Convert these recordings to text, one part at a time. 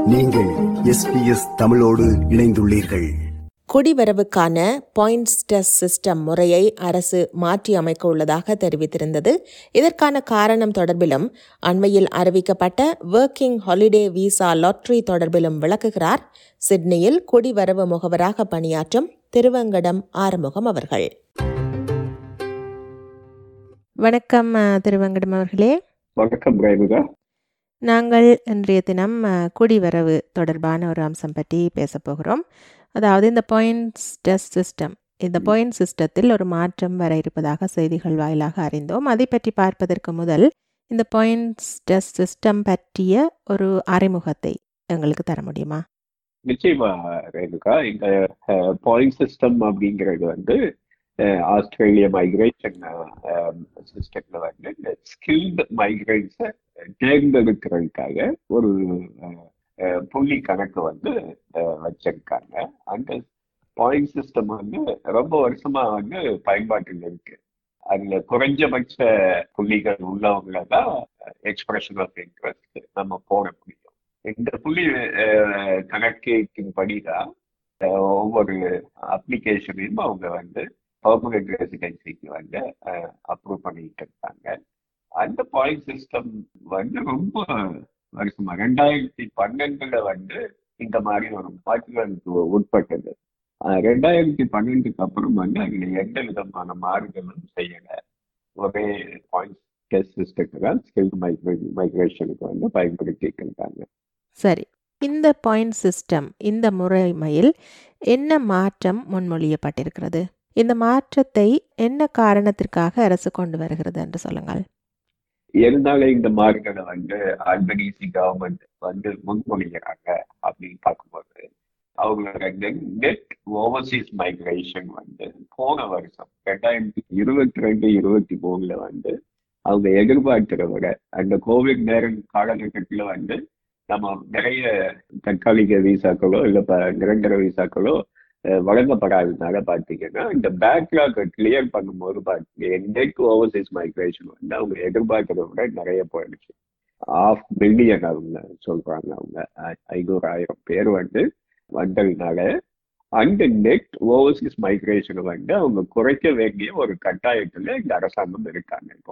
நீங்கள் எஸ்பிஎஸ் தமிழோடு இணைந்துள்ளீர்கள் குடிவரவுக்கான பாயிண்ட்ஸ் டெஸ்ட் சிஸ்டம் முறையை அரசு மாற்றி அமைக்க உள்ளதாக தெரிவித்திருந்தது இதற்கான காரணம் தொடர்பிலும் அண்மையில் அறிவிக்கப்பட்ட ஒர்க்கிங் ஹாலிடே விசா லாட்டரி தொடர்பிலும் விளக்குகிறார் சிட்னியில் குடிவரவு முகவராக பணியாற்றும் திருவங்கடம் ஆறுமுகம் அவர்கள் வணக்கம் அஹ், திருவங்கடம் அவர்களே வணக்கம் ரேணுகா நாங்கள் இன்றைய தினம் அஹ், குடிவரவு தொடர்பான ஒரு அம்சம் பற்றி பேசப் போகிறோம் அதாவது இந்த பாயிண்ட்ஸ் டெஸ்ட் சிஸ்டம் இந்த பாயிண்ட் சிஸ்டத்தில் ஒரு மாற்றம் வர இருப்பதாக செய்திகள் வாயிலாக அறிந்தோம் அதை பற்றி பார்ப்பதற்கு முதல் இந்த பாயிண்ட்ஸ் டெஸ்ட் சிஸ்டம் பற்றிய ஒரு அறிமுகத்தை எங்களுக்கு தர முடியுமா நிச்சயமா ரேணுகா இந்த பாயிண்ட் சிஸ்டம் அப்படிங்கிறது வந்து அஹ், ஆஸ்திரேலிய மைக்ரேஷன் சிஸ்டம்ல வந்து ஸ்கில்டு மைக்ரேட்ஸை தேர்ந்தெடுக்கிறதுக்காக ஒரு அஹ், அஹ், புள்ளி கணக்கு வந்து அஹ், வச்சிருக்காங்க அந்த பாயிண்ட் சிஸ்டம் வந்து ரொம்ப வருஷமா வந்து பயன்பாட்டில் இருக்கு அதுல குறைஞ்சபட்ச புள்ளிகள் உள்ளவங்கள தான் எக்ஸ்பிரஷன் ஆஃப் இன்ட்ரெஸ்ட் நம்ம போட முடியும் இந்த புள்ளி அஹ், கணக்கீட்டின்படி தான் அஹ், ஒவ்வொரு அப்ளிகேஷனையும் அவங்க வந்து பர்மனன்ட் ரெசிடென்சிக்கு வந்து அப்ரூவ் பண்ணிட்டு இருக்காங்க அந்த பாயிண்ட் சிஸ்டம் வந்து ரொம்ப வருஷமா ரெண்டாயிரத்தி பன்னெண்டுல வந்து இந்த மாதிரி ஒரு மாற்றுகளுக்கு உட்பட்டது அஹ், ரெண்டாயிரத்தி பன்னெண்டுக்கு அப்புறம் வந்து அதுல எந்த விதமான மாறுதலும் செய்யல ஒரே பாயிண்ட் டெஸ்ட் சிஸ்டத்தை தான் ஸ்கில் மைக்ரேஷனுக்கு வந்து பயன்படுத்திட்டு இருக்காங்க சரி இந்த பாயிண்ட் சிஸ்டம் இந்த முறைமையில் என்ன மாற்றம் முன்மொழியப்பட்டிருக்கிறது இந்த மாற்றத்தை என்ன காரணத்திற்காக அரசு கொண்டு வருகிறது என்று சொல்லுங்கள் இருந்தாலும் இந்த மாறுகளை வந்து அல்பனீசி கவர்மெண்ட் வந்து முன்மொழிகிறாங்க அப்படின்னு பார்க்கும்போது அவங்களோட நெட் ஓவர்சீஸ் மைக்ரேஷன் வந்து போன வருஷம் ரெண்டாயிரத்தி இருபத்தி ரெண்டு இருபத்தி மூணுல வந்து அவங்க எதிர்பார்க்கிறத விட அந்த கோவிட் நேரம் காலகட்டத்தில் வந்து நம்ம நிறைய தற்காலிக விசாக்களோ இல்லை நிரந்தர விசாக்களோ அஹ், வழங்கப்படாததுனால பார்த்தீங்கன்னா இந்த பேக்லாக் கிளியர் பண்ணும்போது பார்த்தீங்க நெட் ஓவர்சீஸ் மைக்ரேஷன் வந்து அவங்க எதிர்பார்க்கிறத விட நிறைய போயிடுச்சு ஆஃப் மில்லியன் அவங்க சொல்றாங்க அவங்க ஐ- ஐநூறாயிரம் பேர் வந்து வந்ததுனால அந்த நெட் ஓவர்சீஸ் மைக்ரேஷனை வந்து அவங்க குறைக்க வேண்டிய ஒரு கட்டாயத்துல இந்த அரசாங்கம் இருக்காங்க இப்போ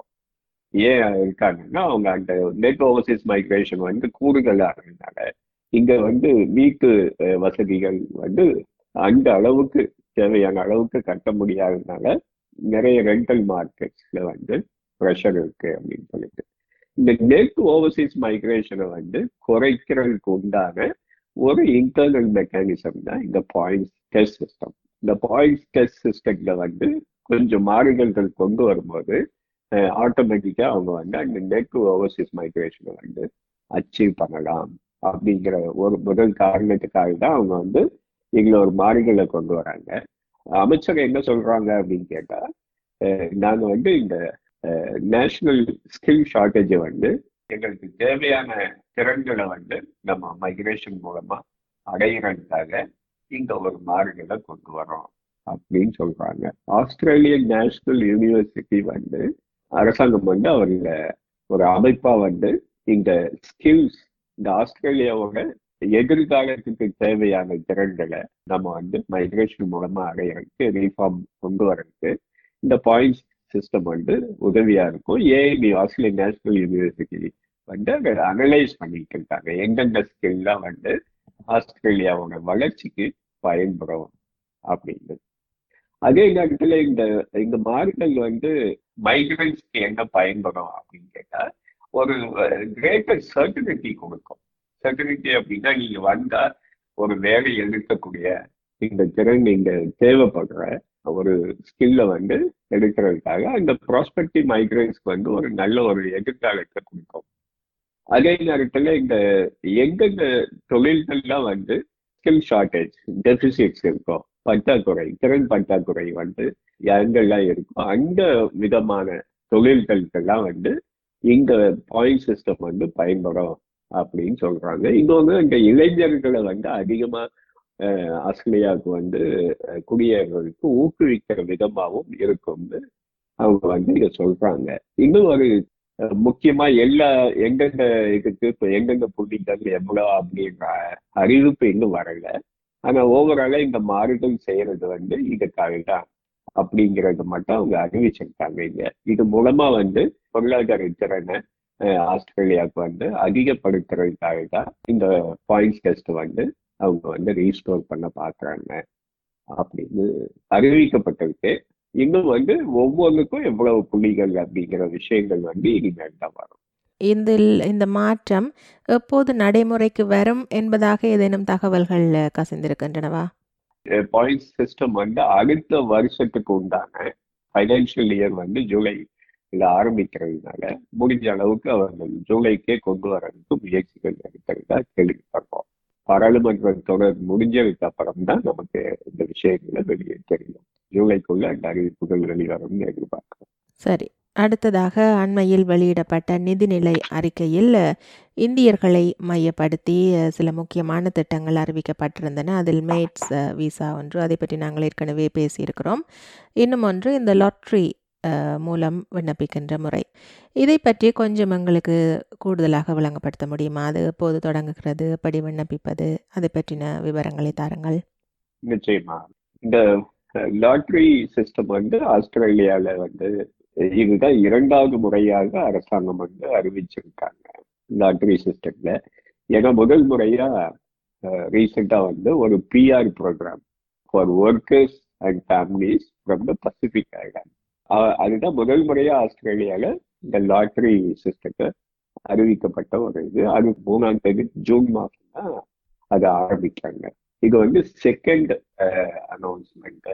ஏன் இருக்காங்கன்னா அவங்க அந்த நெட் ஓவர்சீஸ் மைக்ரேஷன் வந்து கூடுதலாகிறதுனால இங்க வந்து வீட்டு அஹ், வசதிகள் வந்து அந்த அளவுக்கு தேவையான அளவுக்கு கட்ட முடியாததுனால நிறைய ரெண்டல் மார்க்கெட்ஸ்ல வந்து ப்ரெஷர் இருக்கு அப்படின்னு சொல்லிட்டு இந்த நெட் ஓவர்சீஸ் மைக்ரேஷனை வந்து குறைக்கிறதுக்கு உண்டான ஒரு இன்டர்னல் மெக்கானிசம் தான் இந்த பாயிண்ட்ஸ் டெஸ்ட் சிஸ்டம் இந்த பாயிண்ட்ஸ் டெஸ்ட் சிஸ்டம்ல வந்து கொஞ்சம் மாறுதல்கள் கொண்டு வரும்போது ஆட்டோமேட்டிக்கா அவங்க வந்து அந்த நெட் ஓவர்சீஸ் மைக்ரேஷனை வந்து அச்சீவ் பண்ணலாம் அப்படிங்கிற ஒரு முதல் காரணத்துக்காக தான் அவங்க வந்து இதுல ஒரு மாறுதலை கொண்டு வராங்க அமைச்சர் என்ன சொல்றாங்க அப்படின்னு கேட்டா அஹ், நாங்க வந்து இந்த நேஷனல் ஸ்கில் ஷார்ட்டேஜை வந்து எங்களுக்கு தேவையான திறன்களை வந்து நம்ம மைக்ரேஷன் மூலமா அடையிறதுக்காக இந்த ஒரு மாறுதலை கொண்டு வரோம் அப்படின்னு சொல்றாங்க ஆஸ்திரேலியன் நேஷனல் யூனிவர்சிட்டி வந்து அரசாங்கம் வந்து அவர்கள ஒரு அமைப்பா வந்து இந்த ஸ்கில்ஸ் இந்த ஆஸ்திரேலியாவோட எதிர்காலத்துக்கு தேவையான திறன்களை நம்ம வந்து மைக்ரேஷன் மூலமா அடையிறதுக்கு ரீஃபார்ம் கொண்டு வரதுக்கு இந்த பாயிண்ட்ஸ் சிஸ்டம் வந்து உதவியா இருக்கும் ஏஐபி ஆஸ்திரேலியன் நேஷனல் யூனிவர்சிட்டி வந்து அதை அனலைஸ் பண்ணிட்டு இருக்காங்க எந்தெந்த ஸ்கில்லாம் வந்து ஆஸ்திரேலியாவோட வளர்ச்சிக்கு பயன்படும் அப்படின்னு அதே நேரத்துல இந்த இந்த மாறுதல் வந்து மைக்ரன்ஸ்க்கு என்ன பயன்படும் அப்படின்னு கேட்டா ஒரு கிரேட்டர் சர்டினிட்டி கொடுக்கும் சர்டினிட்டி அப்படின்னா நீங்க வந்தா ஒரு வேலை எடுக்கக்கூடிய இந்த திறன் நீங்க தேவைப்படுற ஒரு ஸ்கில்ல வந்து எடுக்கிறதுக்காக அந்த ப்ராஸ்பெக்டிவ் மைக்ரன்ஸ்க்கு வந்து ஒரு நல்ல ஒரு எதிர்காலத்தை கொடுக்கும் அதே நேரத்துல இந்த எந்தெந்த தொழில்கள்லாம் வந்து ஸ்கில் ஷார்டேஜ் டெபிசிட்ஸ் இருக்கும் பற்றாக்குறை திறன் பற்றாக்குறை வந்து எங்கெல்லாம் இருக்கும் அந்த விதமான தொழில்களுக்கெல்லாம் வந்து இந்த பாயிண்ட் சிஸ்டம் வந்து பயன்படும் அப்படின்னு சொல்றாங்க இன்னொன்று இந்த இளைஞர்களை வந்து அதிகமா அஹ், ஆஸ்திரேலியாவுக்கு வந்து அஹ், குடியேறதுக்கு ஊக்குவிக்கிற விதமாகவும் இருக்கும்னு அவங்க வந்து இதை சொல்றாங்க இன்னும் ஒரு அஹ், முக்கியமா எல்லா எந்தெந்த இதுக்கு இப்ப எந்தெந்த புள்ளிகள் எவ்வளவு அப்படின்ற அறிவிப்பு இன்னும் வரல ஆனா ஓவராலா இந்த மாறுதல் செய்யறது வந்து இதுக்காக தான் அப்படிங்கறது மட்டும் அவங்க அறிவிச்சிருக்காங்க இங்க இது மூலமா வந்து பொருளாதார திறனை அஹ், ஆஸ்திரேலியாவுக்கு வந்து அதிகப்படுத்துறதுக்காக தான் இந்த பாயிண்ட்ஸ் டெஸ்ட் வந்து அவங்க வந்து ரீஸ்டோர் பண்ண பாக்குறாங்க அப்படின்னு அறிவிக்கப்பட்டிருக்கு இன்னும் வந்து ஒவ்வொன்றுக்கும் எவ்வளவு புள்ளிகள் அப்படிங்கிற விஷயங்கள் வந்து இனிமேல் தான் வரும் இதில் இந்த மாற்றம் எப்போது நடைமுறைக்கு வரும் என்பதாக ஏதேனும் தகவல்கள் அஹ், கசிந்திருக்கின்றனவா பாயிண்ட்ஸ் சிஸ்டம் வந்து அடுத்த வருஷத்துக்கு உண்டான ஃபைனான்சியல் இயர் வந்து ஜூலை இதில் ஆரம்பிக்கிறதுனால முடிஞ்ச அளவுக்கு அவர்கள் ஜூலைக்கே கொண்டு வரதுக்கு முயற்சிகள் எடுக்கிறதா கேள்விப்படுறோம் பாராளுமன்ற தொடர் முடிஞ்சதுக்கு அப்புறம் தான் நமக்கு இந்த விஷயங்களை வெளியே தெரியும் ஜூலைக்குள்ள அந்த அறிவிப்புகள் வெளிவரும்னு எதிர்பார்க்கிறோம் சரி அடுத்ததாக அண்மையில் வெளியிடப்பட்ட நிதிநிலை அறிக்கையில் அஹ், இந்தியர்களை மையப்படுத்தி அஹ், சில முக்கியமான திட்டங்கள் அறிவிக்கப்பட்டிருந்தன அதில் மேட்ஸ் அஹ், விசா ஒன்று அதை பற்றி நாங்கள் ஏற்கனவே பேசியிருக்கிறோம் இன்னும் ஒன்று இந்த லாட்ரி அஹ், மூலம் விண்ணப்பிக்கின்ற முறை இதை பற்றி கொஞ்சம் எங்களுக்கு கூடுதலாக விளங்கப்படுத்த முடியுமா அது எப்போது தொடங்குகிறது எப்படி விண்ணப்பிப்பது அதை பற்றின விவரங்களை தாருங்கள் நிச்சயமா இந்த லாட்ரி சிஸ்டம் வந்து ஆஸ்திரேலியால வந்து இதுதான் இரண்டாவது முறையாக அரசாங்கம் வந்து அறிவிச்சிருக்காங்க லாட்ரி சிஸ்டம்ல ஏன்னா முதல் முறையா ரீசெண்டா வந்து ஒரு PR program for workers and families from the Pacific Island அதுதான் முதல் முறையா ஆஸ்திரேலியால இந்த லாட்ரி சிஸ்டத்தை அறிவிக்கப்பட்ட ஒரு இது அது மூணாம் தேதி ஜூன் மாசம் தான் அதை ஆரம்பிக்காங்க இது வந்து செகண்ட் அனௌன்ஸ்மெண்ட்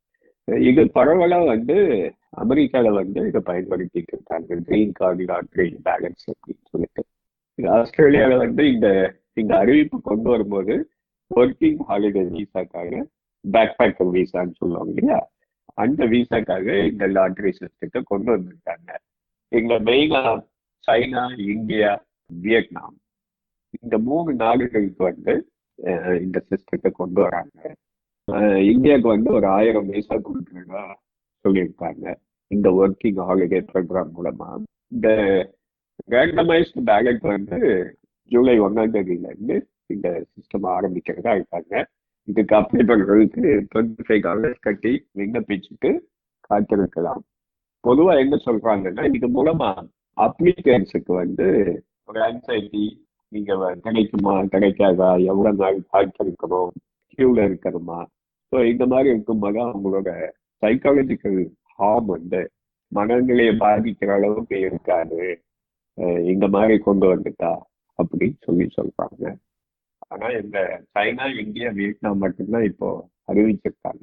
இது பரவலா வந்து அமெரிக்கால வந்து இதை பயன்படுத்திட்டு இருக்காங்க கிரீன் கார்டு லாட்ரி பேலன்ஸ் அப்படின்னு சொல்லிட்டு இது ஆஸ்திரேலியால வந்து இந்த இந்த அறிவிப்பு கொண்டு வரும்போது ஒர்க்கிங் ஹாலிடே விசாக்காக பேக் பேக்கர் விசான்னு சொல்லுவாங்க இல்லையா அந்த விசாக்காக இந்த லாட்ரி சிஸ்டத்தை கொண்டு வந்திருக்காங்க இங்க மெயினா சைனா இந்தியா வியட்நாம் இந்த மூணு நாடுகளுக்கு வந்து அஹ், இந்த சிஸ்டத்தை கொண்டு வராங்க அஹ், இந்தியாவுக்கு வந்து ஒரு ஆயிரம் விசா கொடுக்குறதா சொல்லியிருக்காங்க இந்த ஒர்க்கிங் ஹாலிடே ப்ரோக்ராம் மூலமா இந்த ரேண்டமைஸ்டு பேலட் வந்து ஜூலை ஒன்னாம் தேதியில இருந்து இந்த சிஸ்டம் ஆரம்பிக்கிறதா இருக்காங்க இதுக்கு அப்ளை பண்றதுக்கு டுவெண்ட்டி ஃபைவ் டாலர்ஸ் கட்டி விண்ணப்பிச்சுட்டு காத்திருக்கலாம் பொதுவா என்ன சொல்றாங்கன்னா இது மூலமா அப்ளிகன்ஸுக்கு வந்து ஒரு ஆன்சைட்டி நீங்க வ- கிடைக்குமா கிடைக்காதா எவ்வளவு நாள் காத்திருக்கணும் கியூல இருக்கணுமா ஸோ இந்த மாதிரி இருக்கும்போது அவங்களோட சைக்காலஜிக்கல் ஹார்ம் வந்து மனநிலையை பாதிக்கிற அளவுக்கு இருக்காது அஹ் இந்த மாதிரி கொண்டு வந்துட்டா அப்படின்னு சொல்லி சொல்றாங்க ஆனா இந்த சைனா இந்தியா வியட்நாம் மட்டும்தான் இப்போ அறிவிச்சிருக்காங்க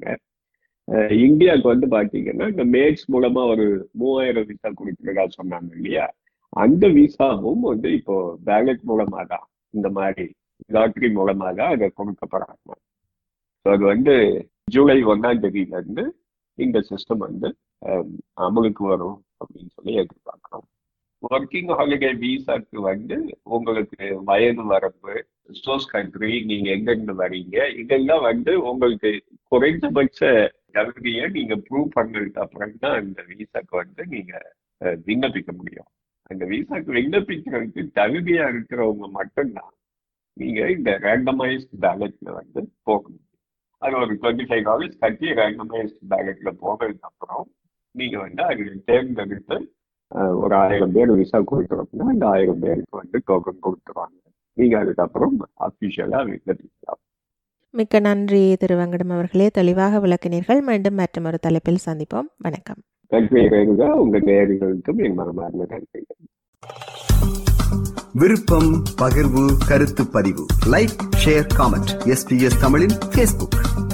அஹ் இந்தியாவுக்கு வந்து பாத்தீங்கன்னா இந்த மேட்ஸ் மூலமா ஒரு மூவாயிரம் விசா கொடுக்கிறதா சொன்னாங்க இல்லையா அந்த விசாவும் வந்து இப்போ பேலட் மூலமா தான் இந்த மாதிரி லாட்ரி மூலமா தான் அதை கொடுக்கப்படுறாங்க ஸோ அது வந்து ஜூலை ஒன்னாம் தேதியில இருந்து இந்த சிஸ்டம் வந்து அஹ், அமலுக்கு வரும் அப்படின்னு சொல்லி எதிர்பார்க்கிறோம் ஒர்க்கிங் ஹாலிடே விசாக்கு வந்து உங்களுக்கு வயது வரம்பு சோர்ஸ் கண்ட்ரி நீங்க எங்கிருந்து வரீங்க இதெல்லாம் வந்து உங்களுக்கு குறைந்தபட்ச தகுதியை நீங்க ப்ரூவ் பண்ணதுக்கு அப்புறம் தான் அந்த விசாக்கு வந்து நீங்க அஹ், விண்ணப்பிக்க முடியும் அந்த விசாக்கு விண்ணப்பிக்கிறதுக்கு தகுதியா இருக்கிறவங்க மட்டும்தான் நீங்க இந்த ரேண்டமைஸ்ட் பேலட்ல வந்து போகணும் அது ஒரு டுவெண்ட்டி ஃபைவ் டாலர்ஸ் கட்டி ரேண்டமைஸ்ட் பேலட்ல போனதுக்கு அப்புறம் நீங்க வந்து அது தேர்ந்தெடுத்து அஹ், ஒரு ஆயிரம் பேர் விசா கொடுக்குறோம்னா அந்த ஆயிரம் பேருக்கு வந்து டோக்கன் கொடுத்துருவாங்க நீங்க அதுக்கப்புறம் அபிஷியலா விண்ணப்பிக்கலாம் மிக்க நன்றி திரு வெங்கடம் அவர்களே தெளிவாக விளக்கினீர்கள் மீண்டும் மற்றொரு தலைப்பில் சந்திப்போம் வணக்கம் நன்றி ரேணுகா உங்க நேர்களுக்கும் என் மனமார்ந்த நன்றிகள் விருப்பம் பகிர்வு கருத்து பதிவு லைக் ஷேர் காமெண்ட் எஸ்பிஎஸ் தமிழின் ஃபேஸ்புக்